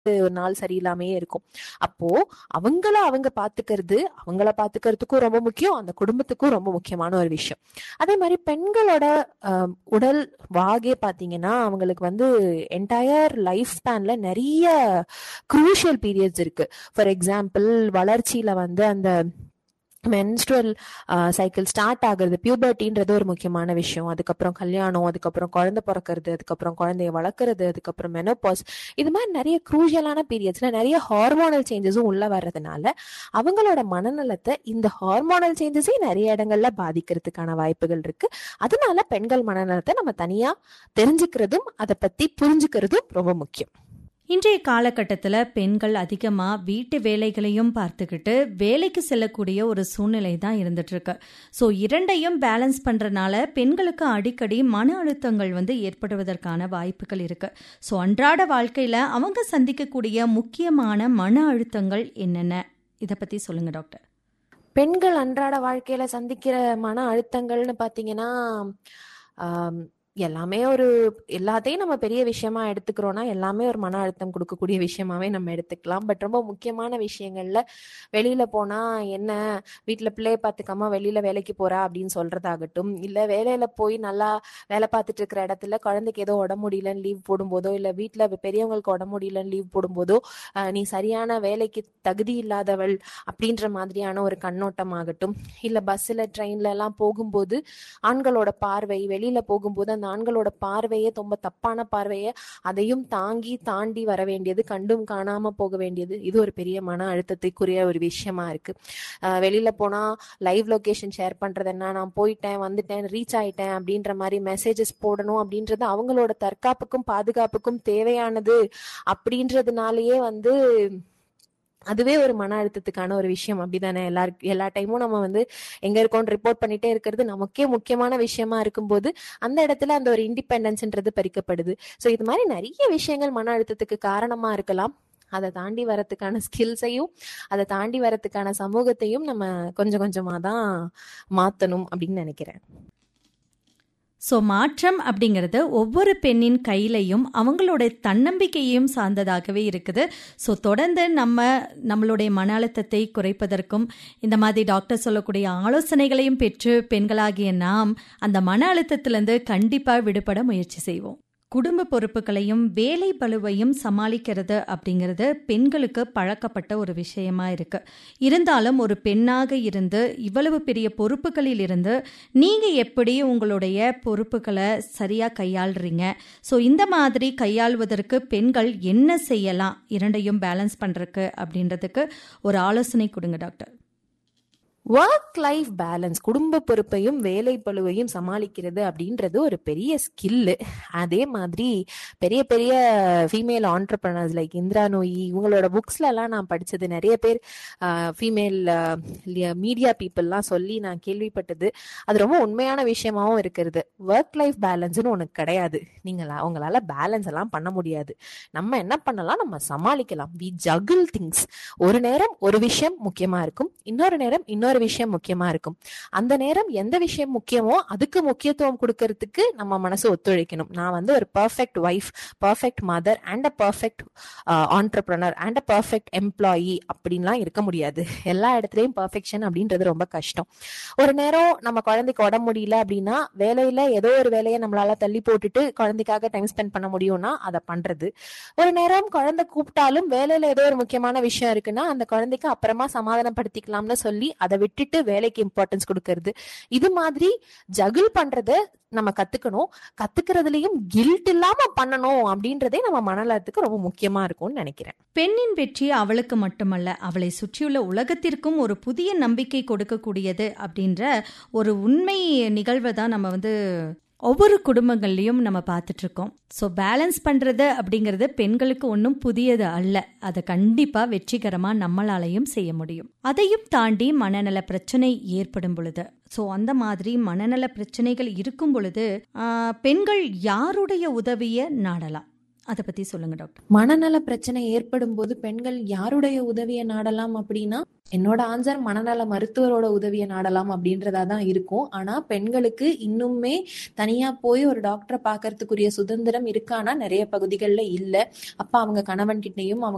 ஒரு நாள் சரியில்லாமையே இருக்கும் அப்போ அவங்கள அவங்க பாத்துக்கிறது அவங்கள பாத்துக்கிறதுக்கும் ரொம்ப முக்கியம் அந்த குடும்பத்துக்கும் ரொம்ப முக்கியமான ஒரு விஷயம் அதே மாதிரி பெண்களோட ஆஹ், உடல் வாகே பாத்தீங்கன்னா அவங்களுக்கு வந்து என்டையர் லைஃப் ஸ்பேன்ல நிறைய குரூஷியல் பீரியட்ஸ் இருக்கு ஃபார் எக்ஸாம்பிள் வளர்ச்சியில வந்து அந்த மென்ஸ்ட்ரல் சைக்கிள் ஸ்டார்ட் ஆகுறது பியூபர்ட்டின்றது ஒரு முக்கியமான விஷயம் அதுக்கப்புறம் கல்யாணம் அதுக்கப்புறம் குழந்தை பிறக்கிறது அதுக்கப்புறம் குழந்தைய வளர்க்குறது அதுக்கப்புறம் மெனோபாஸ் இது மாதிரி நிறைய குரூஷியலான பீரியட்ஸ்ல நிறைய ஹார்மோனல் சேஞ்சஸும் உள்ள வர்றதுனால அவங்களோட மனநலத்தை இந்த ஹார்மோனல் சேஞ்சஸே நிறைய இடங்கள்ல பாதிக்கிறதுக்கான வாய்ப்புகள் இருக்கு அதனால பெண்கள் மனநலத்தை நம்ம தனியா தெரிஞ்சுக்கிறதும் அதை பத்தி புரிஞ்சுக்கிறதும் ரொம்ப முக்கியம் இன்றைய காலகட்டத்தில் பெண்கள் அதிகமாக வீட்டு வேலைகளையும் பார்த்துக்கிட்டு வேலைக்கு செல்லக்கூடிய ஒரு சூழ்நிலை தான் இருந்துட்டு இருக்கு ஸோ இரண்டையும் பேலன்ஸ் பண்ணுறனால பெண்களுக்கு அடிக்கடி மன அழுத்தங்கள் வந்து ஏற்படுவதற்கான வாய்ப்புகள் இருக்கு ஸோ அன்றாட வாழ்க்கையில் அவங்க சந்திக்கக்கூடிய முக்கியமான மன அழுத்தங்கள் என்னென்ன இதை பற்றி சொல்லுங்க டாக்டர் பெண்கள் அன்றாட வாழ்க்கையில சந்திக்கிற மன அழுத்தங்கள்னு பாத்தீங்கன்னா ஆம், எல்லாமே ஒரு எல்லாத்தையும் நம்ம பெரிய விஷயமா எடுத்துக்கிறோம்னா எல்லாமே ஒரு மன அழுத்தம் கொடுக்கக்கூடிய விஷயமாவே நம்ம எடுத்துக்கலாம் பட் ரொம்ப முக்கியமான விஷயங்கள்ல வெளியில போனா என்ன வீட்டுல பிள்ளைய பார்த்துக்காம வெளியில வேலைக்கு போறா அப்படின்னு சொல்றதாகட்டும் இல்ல வேலையில போய் நல்லா வேலை பார்த்துட்டு இருக்கிற இடத்துல குழந்தைக்கு ஏதோ உடம்பு முடியலன்னு லீவ் போடும்போதோ இல்ல வீட்டுல பெரியவங்களுக்கு உடம்பு முடியலன்னு லீவ் போடும்போதோ அஹ், நீ சரியான வேலைக்கு தகுதி இல்லாதவள் அப்படின்ற மாதிரியான ஒரு கண்ணோட்டம் ஆகட்டும் இல்ல பஸ்ல ட்ரெயின்ல எல்லாம் போகும்போது ஆண்களோட பார்வை வெளியில போகும்போது அந்த ஆண்களோட பார்வையே ரொம்ப தப்பான பார்வையை அதையும் தாங்கி தாண்டி வர வேண்டியது கண்டும் காணாம போக வேண்டியது இது ஒரு பெரிய மன அழுத்தத்துக்குரிய ஒரு விஷயமா இருக்கு அஹ் வெளியில போனா லைவ் லொகேஷன் ஷேர் பண்றது என்ன நான் போயிட்டேன் வந்துட்டேன் ரீச் ஆயிட்டேன் அப்படின்ற மாதிரி மெசேஜஸ் போடணும் அப்படின்றது அவங்களோட தற்காப்புக்கும் பாதுகாப்புக்கும் தேவையானது அப்படின்றதுனாலயே வந்து அதுவே ஒரு மன அழுத்தத்துக்கான ஒரு விஷயம் அப்படிதானே எல்லாருக்கு எல்லா டைமும் நம்ம வந்து எங்க இருக்கோம்னு ரிப்போர்ட் பண்ணிட்டே இருக்கிறது நமக்கே முக்கியமான விஷயமா இருக்கும்போது அந்த இடத்துல அந்த ஒரு இண்டிபெண்டன்ஸ்ன்றது பறிக்கப்படுது ஸோ இது மாதிரி நிறைய விஷயங்கள் மன அழுத்தத்துக்கு காரணமா இருக்கலாம் அதை தாண்டி வரத்துக்கான ஸ்கில்ஸையும் அதை தாண்டி வரத்துக்கான சமூகத்தையும் நம்ம கொஞ்சம் கொஞ்சமா தான் மாத்தணும் அப்படின்னு நினைக்கிறேன் ஸோ மாற்றம் அப்படிங்கிறது ஒவ்வொரு பெண்ணின் கையிலையும் அவங்களோட தன்னம்பிக்கையையும் சார்ந்ததாகவே இருக்குது ஸோ தொடர்ந்து நம்ம நம்மளுடைய மன அழுத்தத்தை குறைப்பதற்கும் இந்த மாதிரி டாக்டர் சொல்லக்கூடிய ஆலோசனைகளையும் பெற்று பெண்களாகிய நாம் அந்த மன அழுத்தத்திலிருந்து கண்டிப்பாக விடுபட முயற்சி செய்வோம் குடும்ப பொறுப்புகளையும் வேலை பளுவையும் சமாளிக்கிறது அப்படிங்கிறது பெண்களுக்கு பழக்கப்பட்ட ஒரு விஷயமா இருக்கு இருந்தாலும் ஒரு பெண்ணாக இருந்து இவ்வளவு பெரிய பொறுப்புகளில் இருந்து நீங்க எப்படி உங்களுடைய பொறுப்புகளை சரியா கையாளுறீங்க ஸோ இந்த மாதிரி கையாள்வதற்கு பெண்கள் என்ன செய்யலாம் இரண்டையும் பேலன்ஸ் பண்றதுக்கு அப்படின்றதுக்கு ஒரு ஆலோசனை கொடுங்க டாக்டர் ஒர்க் லைஃப் பேலன்ஸ் குடும்ப பொறுப்பையும் வேலை பளுவையும் சமாளிக்கிறது அப்படின்றது ஒரு பெரிய ஸ்கில்லு அதே மாதிரி பெரிய பெரிய female entrepreneurs like Indira Nooyi இவங்களோட புக்ஸ்ல எல்லாம் நான் படிச்சது நிறைய பேர் ஃபீமேல் மீடியா பீப்புளெலாம் சொல்லி நான் கேள்விப்பட்டது அது ரொம்ப உண்மையான விஷயமாவும் இருக்கிறது ஒர்க் லைஃப் பேலன்ஸ்னு உனக்கு கிடையாது நீங்கள் அவங்களால பேலன்ஸ் எல்லாம் பண்ண முடியாது நம்ம என்ன பண்ணலாம் நம்ம சமாளிக்கலாம் வி ஜகிள் திங்ஸ் ஒரு நேரம் ஒரு விஷயம் முக்கியமா இருக்கும் இன்னொரு நேரம் இன்னொரு விஷயம் முக்கியமா இருக்கும் அந்த நேரம் எந்த விஷயம் முக்கியமோ அதுக்கு முக்கியத்துவம் கொடுக்கறதுக்கு நம்ம மனசு ஒத்துழைக்கணும் நான் வந்து ஒரு perfect wife perfect mother and a perfect entrepreneur and a perfect employee அப்படின்லாம் இருக்க முடியாது எல்லா இடத்துலயும் பர்ஃபெக்ஷன் அப்படின்றது ரொம்ப கஷ்டம் ஒரு நேரம் நம்ம குழந்தைக்கு உடம்பு முடியல அப்படின்னா வேலையில ஏதோ ஒரு வேலையை நம்மளால தள்ளி போட்டுட்டு குழந்தைக்காக டைம் ஸ்பெண்ட் பண்ண முடியும்னா அதை பண்றது ஒரு நேரம் குழந்தை கூப்பிட்டாலும் வேலையில ஏதோ ஒரு முக்கியமான விஷயம் இருக்குன்னா அந்த குழந்தைக்கு அப்புறமா சமாதானப்படுத்திக்கலாம்னு சொல்லி அதை விட்டுட்டு வேலைக்கு இம்பார்ட்டன்ஸ் கொடுக்கறது இது மாதிரி ஜகிள் பண்றத நம்ம கத்துக்கணும் கத்துக்கிறதுலயும் கில்ட் இல்லாம பண்ணணும் அப்படின்றதே நம்ம மனநலத்துக்கு ரொம்ப முக்கியமா இருக்கும்னு நினைக்கிறேன் பெண்ணின் வெற்றி அவளுக்கு மட்டுமல்ல அவளை சுற்றியுள்ள உலகத்திற்கும் ஒரு புதிய நம்பிக்கை கொடுக்கக்கூடியது அப்படின்ற ஒரு உண்மை நிகழ்வை தான் நம்ம வந்து ஒவ்வொரு குடும்பங்கள்லையும் நம்ம பார்த்துட்டு இருக்கோம் ஸோ பேலன்ஸ் பண்ணுறது அப்படிங்கிறது பெண்களுக்கு ஒன்றும் புதியது அல்ல அதை கண்டிப்பாக வெற்றிகரமாக நம்மளாலையும் செய்ய முடியும் அதையும் தாண்டி மனநல பிரச்சனை ஏற்படும் பொழுது ஸோ அந்த மாதிரி மனநல பிரச்சனைகள் இருக்கும் பொழுது ஆஹ், பெண்கள் யாருடைய உதவியை நாடலாம் அதை பற்றி சொல்லுங்க டாக்டர் மனநல பிரச்சனை ஏற்படும் போது பெண்கள் யாருடைய உதவியை நாடலாம் அப்படின்னா என்னோட ஆன்சர் மனநல மருத்துவரோட உதவியை நாடலாம் அப்படின்றதா தான் இருக்கும் ஆனா பெண்களுக்கு இன்னுமே தனியா போய் ஒரு டாக்டரை பார்க்கறதுக்குரிய சுதந்திரம் இருக்கானா நிறைய பகுதிகளில் இல்ல அப்ப அவங்க கணவன் கிட்டயும் அவங்க